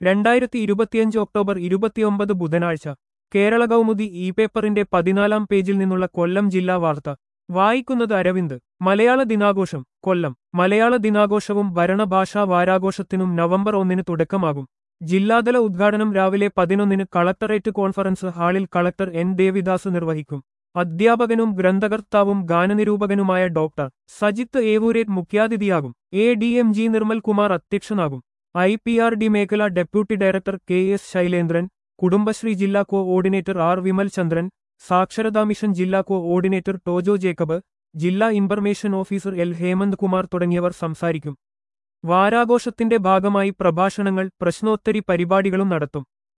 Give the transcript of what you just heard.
രണ്ടായിരത്തി ഇരുപത്തിയഞ്ച് ഒക്ടോബർ ഇരുപത്തിയൊമ്പത് ബുധനാഴ്ച കേരള കൗമുദി ഇ പേപ്പറിന്റെ പതിനാലാം പേജിൽ നിന്നുള്ള കൊല്ലം ജില്ലാ വാർത്ത വായിക്കുന്നത് അരവിന്ദ് മലയാള ദിനാഘോഷം കൊല്ലം മലയാള ദിനാഘോഷവും ഭരണഭാഷാ വാരാഘോഷത്തിനും നവംബർ ഒന്നിന് തുടക്കമാകും ജില്ലാതല ഉദ്ഘാടനം രാവിലെ പതിനൊന്നിന് കളക്ടറേറ്റ് കോൺഫറൻസ് ഹാളിൽ കളക്ടർ എൻ ദേവിദാസ് നിർവഹിക്കും അധ്യാപകനും ഗ്രന്ഥകർത്താവും ഗാനനിരൂപകനുമായ ഡോക്ടർ സജിത്ത് ഏവൂരേറ്റ് മുഖ്യാതിഥിയാകും A D M G Nirmal Kumar അധ്യക്ഷനാകും ഐ പി ആർ ഡി മേഖല deputy director K S Shailendran Kudumbashree ജില്ലാ coordinator R Vimal Chandran സാക്ഷരതാ മിഷൻ ജില്ലാ കോ ഓർഡിനേറ്റർ ടോജോ ജേക്കബ് ജില്ലാ information officer L Hemanth Kumar തുടങ്ങിയവർ സംസാരിക്കും വാരാഘോഷത്തിന്റെ ഭാഗമായി പ്രഭാഷണങ്ങൾ പ്രശ്നോത്തരി പരിപാടികളും നടത്തും